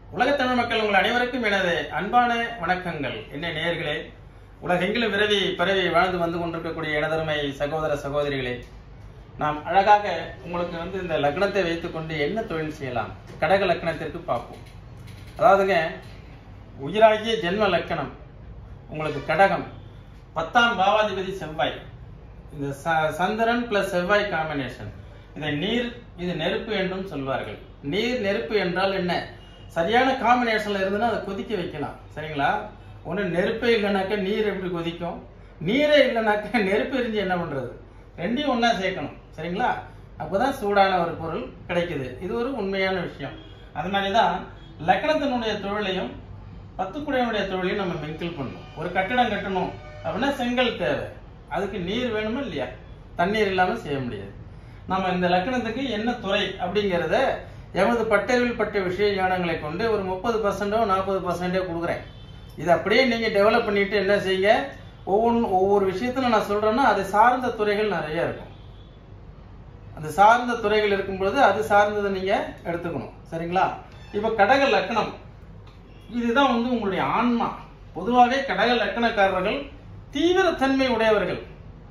உலகத் தமிழ் மக்கள் உங்கள் அனைவருக்கும் எனது அன்பான வணக்கங்கள் என்ன நேயர்களே உலகெங்கிலும் விரவி பரவி வாழ்ந்து வந்து கொண்டிருக்கக்கூடிய எனதருமை சகோதர சகோதரிகளே நாம் அழகாக உங்களுக்கு வந்து இந்த லக்னத்தை வைத்துக்கொண்டு என்ன தொழில் செய்யலாம் கடக லக்னத்திற்கு பார்ப்போம் அதாவதுங்க உயிராகிய ஜென்ம லக்கணம் உங்களுக்கு கடகம் பத்தாம் பாவாதிபதி செவ்வாய் இந்த ச- சந்திரன் பிளஸ் செவ்வாய் காம்பினேஷன் இதை நீர் இது நெருப்பு என்றும் சொல்வார்கள் நீர் நெருப்பு என்றால் என்ன சரியான காம்பினேஷன்ல இருந்துன்னா அதை கொதிக்க வைக்கலாம் சரிங்களா ஒண்ணு நெருப்பே இல்லைனாக்க நீர் எப்படி கொதிக்கும் நீரே இல்லைனாக்க நெருப்பு எரிஞ்சு என்ன பண்றது ரெண்டையும் ஒண்ணா சேர்க்கணும் சரிங்களா அப்பதான் சூடான ஒரு பொருள் கிடைக்குது இது ஒரு உண்மையான விஷயம் அது மாதிரி தான் லக்னத்தினுடைய தொழிலையும் பத்துக்குடையனுடைய தொழிலையும் நம்ம மிங்கிள் பண்ணணும் ஒரு கட்டிடம் கட்டணும் அப்படின்னா செங்கல் தேவை அதுக்கு நீர் வேணுமா இல்லையா தண்ணீர் இல்லாம செய்ய முடியாது நம்ம இந்த லக்னத்துக்கு என்ன துறை அப்படிங்கிறத எமது பட்டறிவில் பட்ட விஷய ஞானங்களை கொண்டு ஒரு முப்பது பர்சன்டோ நாற்பது பர்சன்டோ கொடுக்குறேன் இதை அப்படியே நீங்க டெவலப் பண்ணிட்டு என்ன செய்யுங்க ஒவ்வொன்று ஒவ்வொரு விஷயத்துல நான் சொல்றேன்னா அது சார்ந்த துறைகள் நிறைய இருக்கும் அந்த சார்ந்த துறைகள் இருக்கும் பொழுது அது சார்ந்ததை நீங்க எடுத்துக்கணும் சரிங்களா இப்ப கடக லக்னம் இதுதான் வந்து உங்களுடைய ஆன்மா பொதுவாகவே கடக லக்கணக்காரர்கள் தீவிரத்தன்மை உடையவர்கள்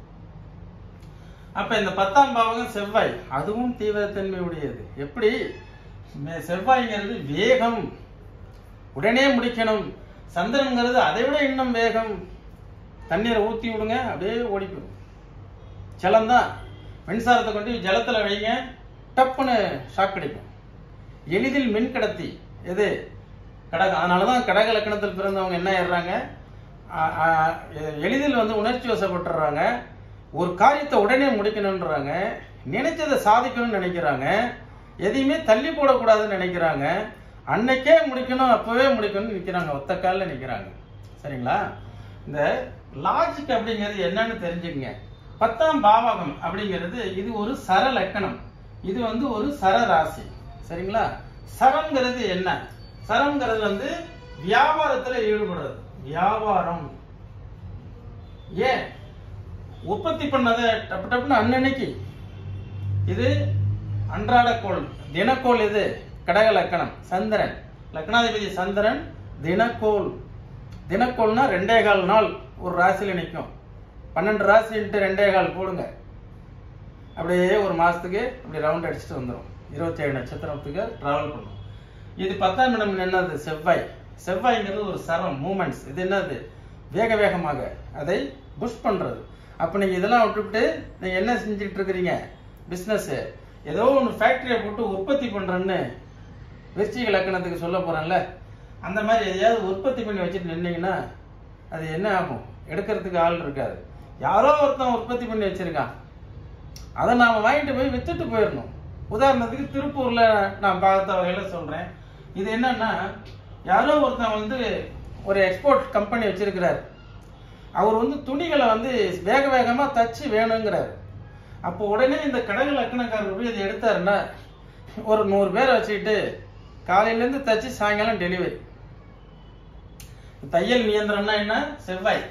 அப்ப இந்த பத்தாம் பாவகம் செவ்வாய் அதுவும் தீவிரத்தன்மை உடையது எப்படி மே- செவ்வாய்ங்கிறது வேகம் உடனே முடிக்கணும் சந்திரன்ங்கிறது அதை விட இன்னும் வேகம் தண்ணீரை ஊத்தி விடுங்க அப்படியே ஓடி போயிடும் ஜலம் தான் மின்சாரத்தை கொண்டு ஜலத்துல வைங்க டப்புன்னு ஷாக் அடிக்கும் எளிதில் மின் கடத்தி எது கடக அதனாலதான் கடக லக்கணத்தில் பிறந்தவங்க என்ன ஆயிடுறாங்க ஆ- ஆ- எ- எளிதில் வந்து உணர்ச்சி வசப்பட்டுறாங்க ஒரு காரியத்தை உடனே முடிக்கணும்ன்றாங்க நினைச்சதை சாதிக்கணும்னு நினைக்கிறாங்க எதையுமே தள்ளி போடக்கூடாதுன்னு நினைக்கிறாங்க அன்னைக்கே முடிக்கணும் அப்பவே முடிக்கணும்னு நிக்கிறாங்க ஒத்த காலில் நிக்கிறாங்க சரிங்களா இந்த லாஜிக் அப்படிங்கிறது என்னன்னு தெரிஞ்சுக்கங்க பத்தாம் பாவகம் அப்படிங்கிறது இது ஒரு சர லக்கணம் இது வந்து ஒரு சர ராசி சரிங்களா சரம்ங்கிறது என்ன சரம்ங்கிறது வந்து வியாபாரத்துல ஈடுபடுறது வியாபாரம் ஏன் உற்பத்தி பண்ணதை டப்பு டப்புன்னு அன்னன்னைக்கு இது அன்றாட கோள் தினக்கோள் இது கடக லக்கணம் சந்திரன் லக்னாதிபதி சந்திரன் தினக்கோள் தினக்கோள்னா ரெண்டே கால் நாள் ஒரு ராசியில நிற்கும் பன்னெண்டு ராசி இன்ட்டு ரெண்டே கால் போடுங்க அப்படியே ஒரு மாசத்துக்கு அப்படி ரவுண்ட் அடிச்சுட்டு வந்துடும் இருபத்தி ஏழு நட்சத்திரத்துக்கு டிராவல் பண்ணும் இது பத்தாம் இடம் என்னது செவ்வாய் செவ்வாய்ங்கிறது ஒரு சரம் மூமெண்ட்ஸ் இது என்னது வேக வேகமாக அதை புஷ் பண்றது அப்ப நீங்க இதெல்லாம் விட்டுவிட்டு நீங்க என்ன செஞ்சுட்டு இருக்கிறீங்க பிசினஸ் ஏதோ ஒன்று ஃபேக்டரியை போட்டு உற்பத்தி பண்றேன்னு விருச்சிக லக்கணத்துக்கு சொல்ல போறேன்ல அந்த மாதிரி எதையாவது உற்பத்தி பண்ணி வச்சுட்டு நின்னீங்கன்னா அது என்ன ஆகும் எடுக்கிறதுக்கு ஆள் இருக்காது யாரோ ஒருத்தன் உற்பத்தி பண்ணி வச்சிருக்கான் அதை நாம வாங்கிட்டு போய் வித்துட்டு போயிடணும் உதாரணத்துக்கு திருப்பூர்ல நான் பார்த்த வகையில சொல்றேன் இது என்னன்னா யாரோ ஒருத்தன் வந்து ஒரு எக்ஸ்போர்ட் கம்பெனி வச்சிருக்கிறார் அவர் வந்து துணிகளை வந்து வேக வேகமா தச்சு வேணுங்கிறாரு அப்போ உடனே இந்த கடக லக்கணக்காரர் போய் இதை எடுத்தாருன்னா ஒரு நூறு பேரை வச்சுக்கிட்டு காலையில இருந்து தச்சு சாயங்காலம் டெலிவரி தையல் இயந்திரம்னா என்ன செவ்வாய்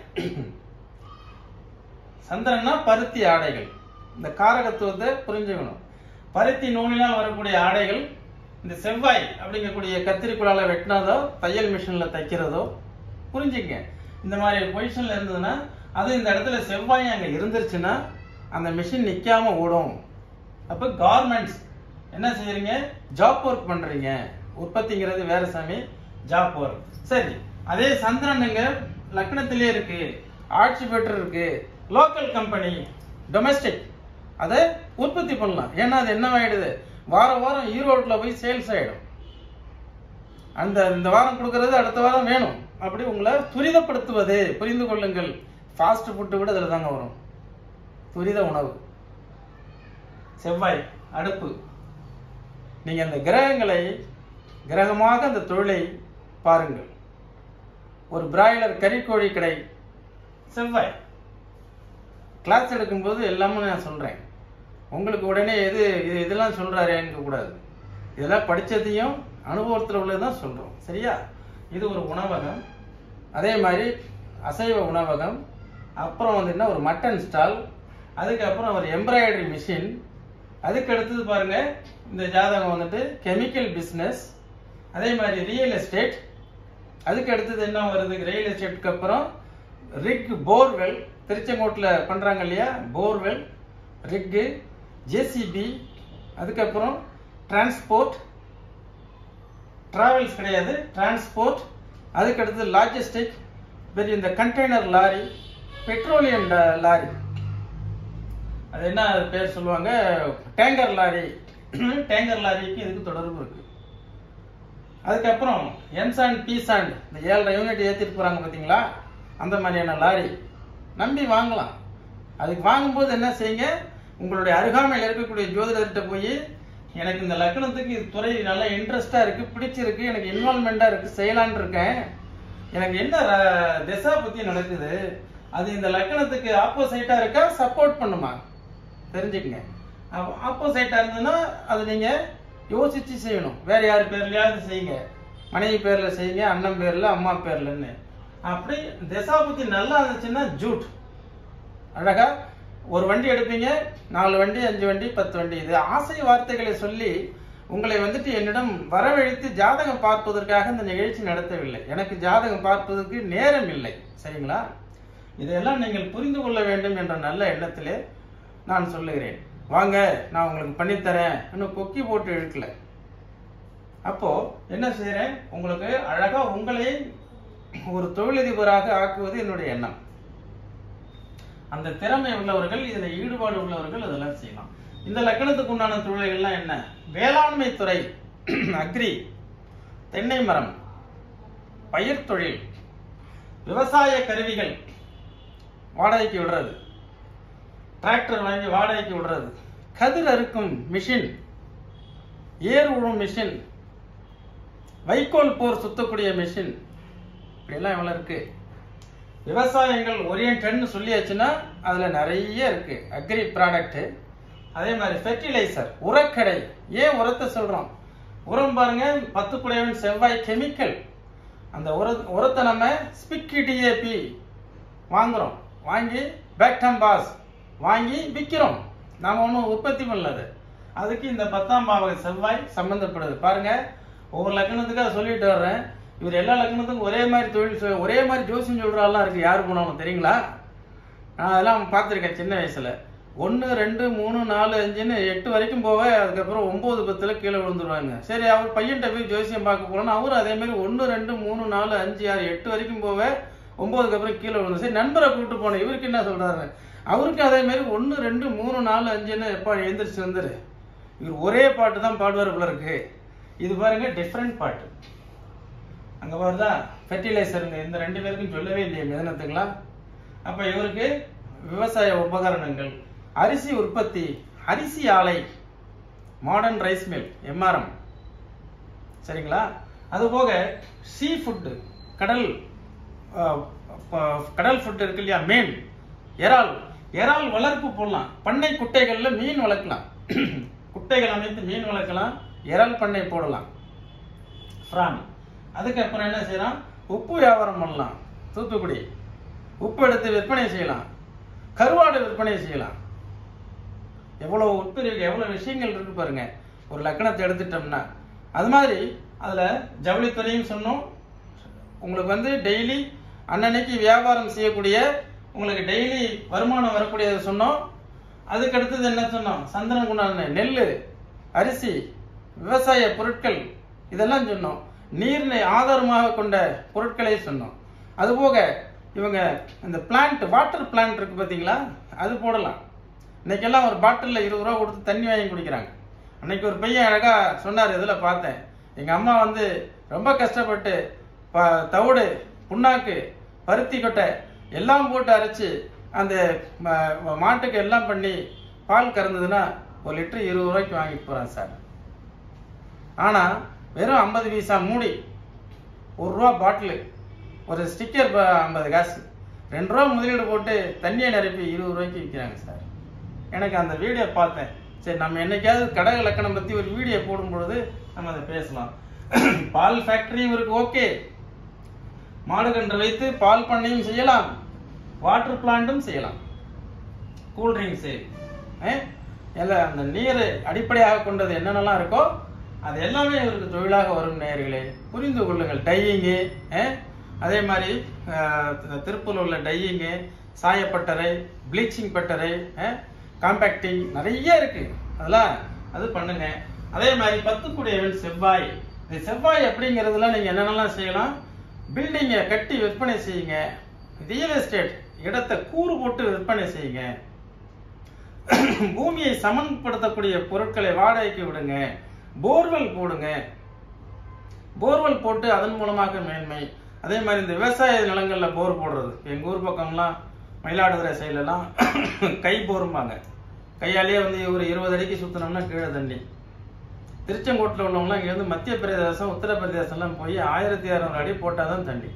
சந்திரன்னா பருத்தி ஆடைகள் இந்த காரகத்துவத்தை புரிஞ்சுக்கணும் பருத்தி நூலினால் வரக்கூடிய ஆடைகள் இந்த செவ்வாய் அப்படிங்கக்கூடிய கத்திரிக்குழால வெட்டினதோ தையல் மிஷின்ல தைக்கிறதோ புரிஞ்சுங்க இந்த மாதிரி பொசிஷன்ல இருந்ததுன்னா அது இந்த இடத்துல செவ்வாய் அங்க இருந்துருச்சுன்னா அந்த மிஷின் நிக்காம ஓடும் அப்ப கார்மெண்ட்ஸ் என்ன செய்யறீங்க ஜாப் ஒர்க் பண்றீங்க உற்பத்திங்கிறது வேற சாமி ஜாப் ஒர்க் சரி அதே சந்திரனுங்க லக்னத்திலே இருக்கு ஆட்சி பெற்று இருக்கு லோக்கல் கம்பெனி டொமஸ்டிக் அதை உற்பத்தி பண்ணலாம் ஏன்னா அது என்ன ஆயிடுது வாரம் வாரம் ஈரோட்ல போய் சேல்ஸ் ஆயிடும் அந்த இந்த வாரம் கொடுக்கறது அடுத்த வாரம் வேணும் அப்படி உங்களை துரிதப்படுத்துவது புரிந்து கொள்ளுங்கள் ஃபாஸ்ட் ஃபுட்டு விட அதில் தாங்க வரும் துரித உணவு செவ்வாய் அடுப்பு நீங்க அந்த கிரகங்களை கிரகமாக அந்த தொழிலை பாருங்கள் ஒரு பிராய்லர் கறிக்கோழி கடை செவ்வாய் கிளாஸ் எடுக்கும்போது எல்லாமே நான் சொல்றேன் உங்களுக்கு உடனே எது இது இதெல்லாம் சொல்றாரேன்னு கூடாது இதெல்லாம் படிச்சதையும் அனுபவத்தில் உள்ளதுதான் சொல்றோம் சரியா இது ஒரு உணவகம் அதே மாதிரி அசைவ உணவகம் அப்புறம் வந்து என்ன ஒரு மட்டன் ஸ்டால் அதுக்கப்புறம் ஒரு எம்ப்ராய்டரி மிஷின் அதுக்கு அடுத்தது பாருங்க இந்த ஜாதகம் வந்துட்டு கெமிக்கல் பிஸ்னஸ் அதே மாதிரி ரியல் எஸ்டேட் அதுக்கு அடுத்தது என்ன வருது ரியல் எஸ்டேட்டுக்கு அப்புறம் ரிக் போர்வெல் திருச்செங்கோட்டில் பண்றாங்க இல்லையா போர்வெல் ரிக்கு ஜேசிபி அதுக்கப்புறம் டிரான்ஸ்போர்ட் டிராவல்ஸ் கிடையாது டிரான்ஸ்போர்ட் அதுக்கு அடுத்து லாஜிஸ்டிக் பெரிய இந்த கண்டெய்னர் லாரி பெட்ரோலியம் ட- லாரி அது என்ன பேர் சொல்லுவாங்க டேங்கர் லாரி டேங்கர் லாரிக்கு இதுக்கு தொடர்பு இருக்கு அதுக்கப்புறம் என்சாண்ட் பீசாண்ட் இந்த ஏழரை யூனிட் ஏற்றிட்டு போறாங்க பார்த்தீங்களா அந்த மாதிரியான லாரி நம்பி வாங்கலாம் அதுக்கு வாங்கும்போது என்ன செய்யுங்க உங்களுடைய அருகாமையில் இருக்கக்கூடிய ஜோதிடர்கிட்ட போய் எனக்கு இந்த லக்னத்துக்கு இது துறை நல்லா இன்ட்ரெஸ்டா இருக்கு பிடிச்சிருக்கு எனக்கு இன்வால்மெண்டா இருக்கு செய்யலான்னு இருக்கேன் எனக்கு என்ன ர- திசா பத்தி நடக்குது அது இந்த லக்னத்துக்கு ஆப்போசைட்டா இருக்கா சப்போர்ட் பண்ணுமா தெரிஞ்சுக்கங்க ஆப்போசைட்டா இருந்ததுன்னா அது நீங்க யோசிச்சு செய்யணும் வேற யார் பேர்லயாவது செய்யுங்க மனைவி பேர்ல செய்யுங்க அண்ணன் பேர்ல அம்மா பேர்லன்னு அப்படி திசாபுத்தி நல்லா இருந்துச்சுன்னா ஜூட் அழகா ஒரு வண்டி எடுப்பீங்க நாலு வண்டி அஞ்சு வண்டி பத்து வண்டி இது ஆசை வார்த்தைகளை சொல்லி உங்களை வந்துட்டு என்னிடம் வரவழைத்து ஜாதகம் பார்ப்பதற்காக இந்த நிகழ்ச்சி நடத்தவில்லை எனக்கு ஜாதகம் பார்ப்பதற்கு நேரம் இல்லை சரிங்களா இதையெல்லாம் நீங்கள் புரிந்து கொள்ள வேண்டும் என்ற நல்ல எண்ணத்திலே நான் சொல்லுகிறேன் வாங்க நான் உங்களுக்கு பண்ணித்தரேன் இன்னும் கொக்கி போட்டு இழுக்கல அப்போ என்ன செய்றேன் உங்களுக்கு அழகா உங்களை ஒரு தொழிலதிபராக ஆக்குவது என்னுடைய எண்ணம் அந்த திறமை உள்ளவர்கள் இதுல ஈடுபாடு உள்ளவர்கள் இதெல்லாம் செய்யலாம் இந்த லக்கணத்துக்கு உண்டான தொழில்கள்லாம் என்ன வேளாண்மை துறை அக்ரி தென்னை மரம் பயிர் தொழில் விவசாய கருவிகள் வாடகைக்கு விடுறது டிராக்டர் வாங்கி வாடகைக்கு விடுறது கதிர் அறுக்கும் மிஷின் ஏர் உழும் மிஷின் வைக்கோல் போர் சுத்தக்கூடிய மிஷின் இப்படியெல்லாம் எவ்வளவு இருக்கு விவசாயங்கள் ஓரியன்ட்னு சொல்லியாச்சுன்னா அதுல நிறைய இருக்கு அக்ரி ப்ராடக்ட் அதே மாதிரி ஃபெர்டிலைசர் உரக்கடை ஏன் உரத்தை சொல்றோம் உரம் பாருங்க பத்து குடையவன் செவ்வாய் கெமிக்கல் அந்த உர உரத்தை நம்ம ஸ்பிக்கி டிஏபி வாங்குறோம் வாங்கி பேக்டம் பாஸ் வாங்கி விற்கிறோம் நாம ஒன்றும் உற்பத்தி பண்ணல அதுக்கு இந்த பத்தாம் பாவக செவ்வாய் சம்பந்தப்படுது பாருங்க ஒவ்வொரு லக்னத்துக்காக சொல்லிட்டு வர்றேன் இவர் எல்லா லக்னத்துக்கும் ஒரே மாதிரி தொழில் செய்- ஒரே மாதிரி ஜோசியம் சொல்றாலாம் இருக்கு யார் போனாலும் தெரியுங்களா நான் அதெல்லாம் பார்த்துருக்கேன் சின்ன வயசுல ஒன்று ரெண்டு மூணு நாலு அஞ்சுன்னு எட்டு வரைக்கும் போவேன் அதுக்கப்புறம் ஒன்பது பத்துல கீழே விழுந்துருவாங்க சரி அவர் பையன்கிட்ட போய் ஜோசியம் பார்க்க போனோம்னா அவரும் அதே மாதிரி ஒன்று ரெண்டு மூணு நாலு அஞ்சு ஆறு எட்டு வரைக்கும் போவேன் ஒன்பதுக்கு அப்புறம் கீழே விழுந்து சரி நண்பரை கூப்பிட்டு போனேன் இவருக்கு என்ன சொல்றாரு அவருக்கு அதே மாதிரி ஒன்று ரெண்டு மூணு நாலு அஞ்சுன்னு எப்பா எழுந்திரிச்சு வந்துரு இவர் ஒரே பாட்டு தான் பாடுவார் போல இருக்கு இது பாருங்க டிஃப்ரெண்ட் பாட்டு அங்க பாருதா ஃபெர்டிலைசருங்க இந்த ரெண்டு பேருக்கும் சொல்லவே இல்லையே மிதனத்துங்களா அப்ப இவருக்கு விவசாய உபகரணங்கள் அரிசி உற்பத்தி அரிசி ஆலை மாடர்ன் ரைஸ் மில் எம்ஆர்எம் சரிங்களா அது போக சீ ஃபுட்டு கடல் அஹ், ப- கடல் ஃபுட் இருக்கு இல்லையா மீன் இறால் இறால் வளர்ப்பு போடலாம் பண்ணை குட்டைகள்ல மீன் வளர்க்கலாம் குட்டைகள் அமைத்து மீன் வளர்க்கலாம் இறால் பண்ணை போடலாம் ஃப்ரான் அதுக்கப்புறம் என்ன செய்யலாம் உப்பு வியாபாரம் பண்ணலாம் தூத்துக்குடி உப்பு எடுத்து விற்பனை செய்யலாம் கருவாடு விற்பனை செய்யலாம் எவ்வளவு உட்பிரிவு எவ்வளவு விஷயங்கள் இருக்கு பாருங்க ஒரு லக்கணத்தை எடுத்துட்டோம்னா அது மாதிரி அதுல ஜவுளித்துறையும் சொன்னோம் உங்களுக்கு வந்து டெய்லி அன்னன்னைக்கு வியாபாரம் செய்யக்கூடிய உங்களுக்கு டெய்லி வருமானம் வரக்கூடியதை சொன்னோம் அதுக்கு அடுத்தது என்ன சொன்னோம் சந்திரன் குண்டான நெல் அரிசி விவசாய பொருட்கள் இதெல்லாம் சொன்னோம் நீரினை ஆதாரமாக கொண்ட பொருட்களை சொன்னோம் அதுபோக இவங்க இந்த பிளான்ட் வாட்டர் பிளான்ட் இருக்கு பாத்தீங்களா அது போடலாம் இன்னைக்கெல்லாம் ஒரு பாட்டிலில் இருபது ரூபா கொடுத்து தண்ணி வாங்கி குடிக்கிறாங்க அன்னைக்கு ஒரு பையன் அழகா சொன்னார் இதில் பார்த்தேன் எங்க அம்மா வந்து ரொம்ப கஷ்டப்பட்டு ப- தவிடு புண்ணாக்கு பருத்தி கொட்டை எல்லாம் போட்டு அரைச்சு அந்த ம- மாட்டுக்கு எல்லாம் பண்ணி பால் கறந்ததுன்னா ஒரு லிட்டர் இருபது ரூபாய்க்கு வாங்கிட்டு போறேன் சார் ஆனா வெறும் ஐம்பது பைசா மூடி ஒரு ரூபா பாட்டிலு ஒரு ஸ்டிக்கர் ஐம்பது காசு ரெண்டு ரூபா முதலீடு போட்டு தண்ணியை நிரப்பி இருபது ரூபாய்க்கு விற்கிறாங்க சார் எனக்கு அந்த வீடியோ பார்த்தேன் சரி நம்ம என்னைக்காவது கடக லக்கணம் பத்தி ஒரு வீடியோ போடும் பொழுது நம்ம அதை பேசலாம் பால் ஃபேக்டரியும் இருக்கு ஓகே மாடு கன்று வைத்து பால் பண்ணையும் செய்யலாம் வாட்டர் பிளான்ட்டும் செய்யலாம் கூல் ட்ரிங்க்ஸ் எல்லாம் அந்த நீரை அடிப்படையாக கொண்டது என்னென்னலாம் இருக்கோ அது எல்லாமே இவருக்கு தொழிலாக வரும் நேயர்களே புரிந்து கொள்ளுங்கள் டையிங்கு அதே மாதிரி அஹ், திருப்பூர்ல உள்ள டையிங்கு சாயப்பட்டறை ப்ளீச்சிங் பட்டறை காம்பேக்டிங் நிறைய இருக்கு அதெல்லாம் அது பண்ணுங்க அதே மாதிரி பத்துக்குடையவன் செவ்வாய் இந்த செவ்வாய் அப்படிங்கிறதுல நீங்க என்னென்னலாம் செய்யலாம் பில்டிங்கை கட்டி விற்பனை செய்யுங்க ரியல் எஸ்டேட் இடத்தை கூறு போட்டு விற்பனை செய்யுங்க பூமியை சமன்படுத்தக்கூடிய பொருட்களை வாடகைக்கு விடுங்க போர்வெல் போடுங்க போர்வெல் போட்டு அதன் மூலமாக மேன்மை அதே மாதிரி இந்த விவசாய நிலங்கள்ல போர் போடுறது எங்க ஊர் பக்கம்லாம் மயிலாடுதுறை சைட்லலாம் கை போரும்பாங்க கையாலேயே வந்து ஒரு இருபது அடிக்கு சுத்தினோம்னா கீழே தண்ணி திருச்செங்கோட்டில் உள்ளவங்களாம் இங்கேருந்து மத்திய பிரதேசம் உத்தரப்பிரதேசம்லாம் போய் ஆயிரத்தி இரநூறு அடி போட்டால் தான் தண்ணி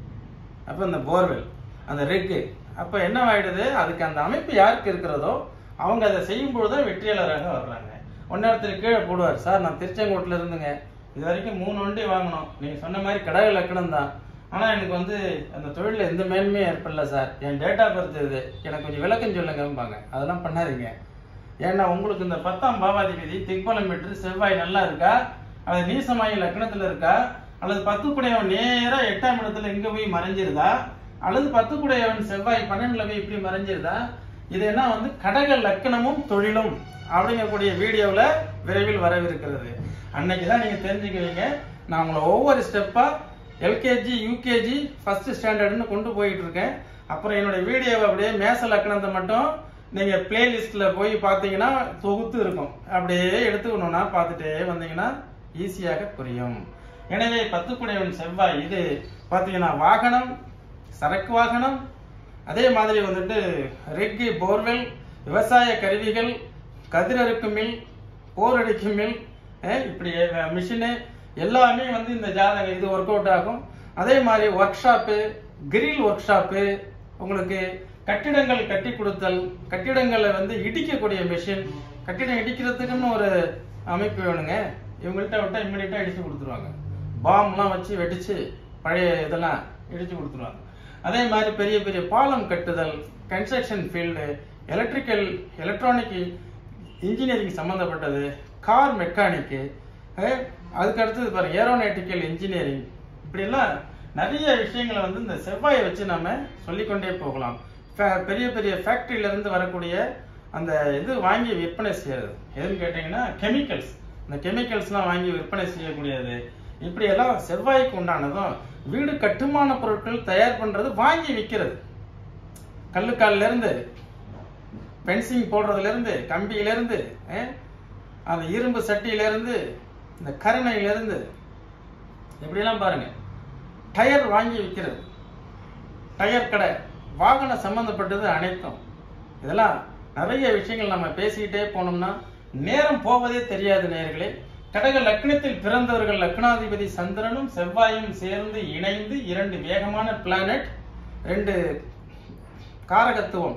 அப்போ இந்த போர்வெல் அந்த ரிக்கு அப்போ என்ன ஆயிடுது அதுக்கு அந்த அமைப்பு யாருக்கு இருக்கிறதோ அவங்க அதை செய்யும் பொழுது தான் வெற்றியாளராக வர்றாங்க ஒன்னொருத்தர் கீழே போடுவார் சார் நான் திருச்செங்கோட்டில் இருந்துங்க இது வரைக்கும் மூணு வண்டி வாங்கினோம் நீங்கள் சொன்ன மாதிரி கடக லக்கணம் தான் ஆனால் எனக்கு வந்து அந்த தொழிலில் எந்த மேன்மையும் ஏற்படல சார் என் டேட்டா பர்த் இது எனக்கு கொஞ்சம் விளக்கம் சொல்லுங்கம்பாங்க அதெல்லாம் பண்ணாதீங்க ஏன்னா உங்களுக்கு இந்த பத்தாம் பாவாதிபதி திக்பலம் பெற்று செவ்வாய் நல்லா இருக்கா அது நீசமாயி லக்னத்துல இருக்கா அல்லது பத்துக்குடையவன் நேரா எட்டாம் இடத்துல இங்க போய் மறைஞ்சிருதா அல்லது பத்துக்குடையவன் செவ்வாய் பன்னெண்டுல போய் இப்படி மறைஞ்சிருதா இது என்ன வந்து கடக லக்கணமும் தொழிலும் அப்படிங்கக்கூடிய வீடியோவில் விரைவில் வரவிருக்கிறது அன்னைக்கு தான் நீங்க தெரிஞ்சுக்குவீங்க நான் உங்களை ஒவ்வொரு ஸ்டெப்பா எல்கேஜி யூகேஜி ஃபர்ஸ்ட் ஸ்டாண்டர்ட்னு கொண்டு போயிட்டு இருக்கேன் அப்புறம் என்னுடைய வீடியோவை அப்படியே மேச லக்கணத்தை மட்டும் நீங்க பிளேலிஸ்ட்ல போய் பார்த்தீங்கன்னா தொகுத்து இருக்கும் அப்படியே எடுத்துக்கணும்னா பார்த்துட்டே வந்தீங்கன்னா ஈஸியாக புரியும் எனவே பத்துக்குடையவன் செவ்வாய் இது பார்த்தீங்கன்னா வாகனம் சரக்கு வாகனம் அதே மாதிரி வந்துட்டு ரெக்கு போர்வெல் விவசாய கருவிகள் கதிரறுக்கு மில் போர் அடிக்கும் மில் அஹ் இப்படி மிஷினு எல்லாமே வந்து இந்த ஜாதகம் இது ஒர்க் அவுட் ஆகும் அதே மாதிரி workshop grill workshop உங்களுக்கு கட்டிடங்கள் கட்டி கொடுத்தல் கட்டிடங்களை வந்து இடிக்கக்கூடிய மிஷின் கட்டிடம் இடிக்கிறதுக்குன்னு ஒரு அமைப்பு வேணுங்க இவங்கள்ட்ட விட்டா இம்மிடியட்டா இடிச்சு கொடுத்துருவாங்க பாம்லாம் வச்சு வெடிச்சு பழைய இதெல்லாம் இடிச்சு கொடுத்துருவாங்க அதே மாதிரி பெரிய பெரிய பாலம் கட்டுதல் construction field electrical electronic engineering சம்மந்தப்பட்டது கார் மெக்கானிக்கு அதுக்கு அடுத்தது பாருங்க ஏரோநாட்டிக்கல் இன்ஜினியரிங் இப்படியெல்லாம் நிறைய விஷயங்களை வந்து இந்த செவ்வாயை வச்சு நம்ம சொல்லிக்கொண்டே போகலாம் ஃபே- பெரிய பெரிய ஃபேக்டரியில இருந்து வரக்கூடிய அந்த இது வாங்கி விற்பனை செய்யறது எதுன்னு கேட்டீங்கன்னா கெமிக்கல்ஸ் இந்த கெமிக்கல்ஸ்லாம் வாங்கி விற்பனை செய்யக்கூடியது இப்படி எல்லாம் செவ்வாய்க்கு உண்டானதும் வீடு கட்டுமான பொருட்கள் தயார் பண்றது வாங்கி விற்கிறது கல்லுக்கால்ல இருந்து பென்சிங் போடுறதுல இருந்து கம்பியில இருந்து அஹ், அந்த இரும்பு சட்டியில இருந்து இந்த கருணையில இருந்து இப்படியெல்லாம் பாருங்க டயர் வாங்கி விற்கிறது டயர் கடை வாகன சம்பந்தப்பட்டது அனைத்தும் இதெல்லாம் நிறைய விஷயங்கள் நம்ம பேசிக்கிட்டே போனோம்னா நேரம் போவதே தெரியாது நேர்களே கடக லக்னத்தில் பிறந்தவர்கள் லக்னாதிபதி சந்திரனும் செவ்வாயும் சேர்ந்து இணைந்து இரண்டு வேகமான பிளானட் ரெண்டு காரகத்துவம்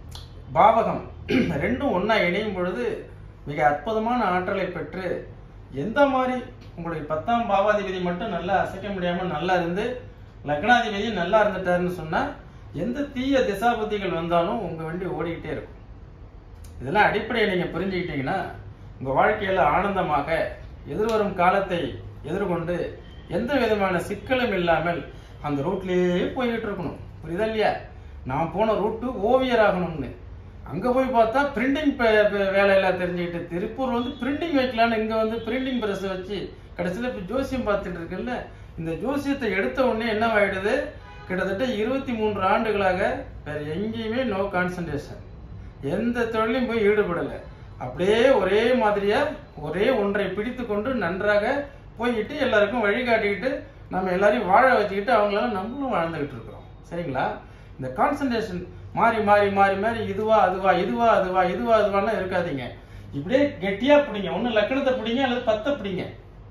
பாவகம் ரெண்டும் ஒண்ணா இணையும் பொழுது மிக அற்புதமான ஆற்றலை பெற்று எந்த மாதிரி உங்களுடைய பத்தாம் பாவாதிபதி மட்டும் நல்லா அசைக்க முடியாம நல்லா இருந்து லக்னாதிபதி நல்லா இருந்துட்டாருன்னு சொன்னா எந்த தீய திசாபுத்திகள் வந்தாலும் உங்க வண்டி ஓடிக்கிட்டே இருக்கும் இதெல்லாம் அடிப்படையை நீங்க புரிஞ்சுக்கிட்டீங்கன்னா உங்க வாழ்க்கையில ஆனந்தமாக எதிர்வரும் காலத்தை எதிர்கொண்டு எந்த விதமான சிக்கலும் இல்லாமல் அந்த ரூட்லயே போய்கிட்டு இருக்கணும் புரியுதா இல்லையா நான் போன ரூட்டு ஓவியர் ஆகணும்னு அங்க போய் பார்த்தா பிரிண்டிங் வேலையெல்லாம் தெரிஞ்சுக்கிட்டு திருப்பூர் வந்து பிரிண்டிங் வைக்கலாம்னு இங்க வந்து பிரிண்டிங் பிரஸ் வச்சு கடைசியில இப்ப ஜோசியம் பார்த்துட்டு இருக்குல்ல இந்த ஜோசியத்தை எடுத்த உடனே என்ன ஆயிடுது கிட்டத்தட்ட இருபத்தி மூன்று ஆண்டுகளாக வேற எங்கேயுமே நோ கான்சன்ட்ரேஷன் எந்த தொழிலையும் போய் ஈடுபடல அப்படியே ஒரே மாதிரியா ஒரே ஒன்றை பிடித்து கொண்டு நன்றாக போய்கிட்டு எல்லாருக்கும் வழிகாட்டிக்கிட்டு நம்ம எல்லாரையும் வாழ வச்சுக்கிட்டு அவங்களால நம்மளும் வாழ்ந்துகிட்டு இருக்கிறோம் சரிங்களா இந்த கான்சன்ட்ரேஷன் மாறி மாறி மாறி மாறி இதுவா அதுவா இதுவா அதுவா இதுவா அதுவாலாம் இருக்காதீங்க இப்படியே கெட்டியா பிடிங்க ஒண்ணு லக்கணத்தை பிடிங்க அல்லது பத்தை பிடிங்க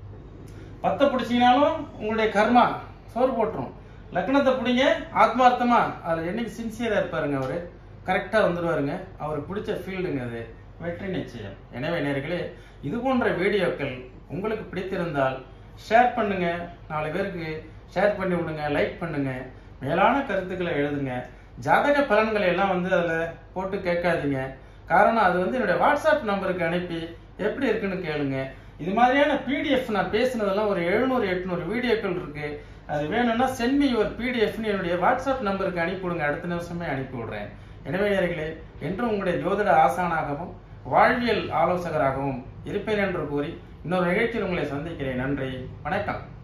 பத்தை பிடிச்சீங்கனாலும் உங்களுடைய கர்மா சோறு போட்டுரும் லக்னத்தை பிடிங்க ஆத்மார்த்தமா அதுல என்னைக்கு சின்சியரா இருப்பாருங்க அவரு கரெக்டா வந்துருவாருங்க அவருக்கு பிடிச்ச ஃபீல்டுங்க அது வெற்றி நிச்சயம் எனவே நேர்களே இது போன்ற வீடியோக்கள் உங்களுக்கு பிடித்திருந்தால் ஷேர் பண்ணுங்க நாலு பேருக்கு ஷேர் பண்ணி விடுங்க லைக் பண்ணுங்க மேலான கருத்துக்களை எழுதுங்க ஜாதக பலன்களை எல்லாம் வந்து அதுல போட்டு கேட்காதீங்க காரணம் அது வந்து என்னுடைய வாட்ஸ்அப் நம்பருக்கு அனுப்பி எப்படி இருக்குன்னு கேளுங்க இது மாதிரியான பிடிஎஃப் நான் பேசினதெல்லாம் ஒரு எழுநூறு எட்நூறு வீடியோக்கள் இருக்கு அது வேணும்னா சென்ட் மீ யுவர் பிடிஎஃப்னு என்னுடைய வாட்ஸ்அப் நம்பருக்கு அனுப்பி விடுங்க அடுத்த நிமிஷமே அனுப்பி விடுறேன் எனவே நேயர்களே என்றும் உங்களுடைய ஜோதிட ஆசானாகவும் வாழ்வியல் ஆலோசகராகவும் இருப்பேன் என்று கூறி இன்னொரு நிகழ்ச்சியில் உங்களை சந்திக்கிறேன் நன்றி வணக்கம்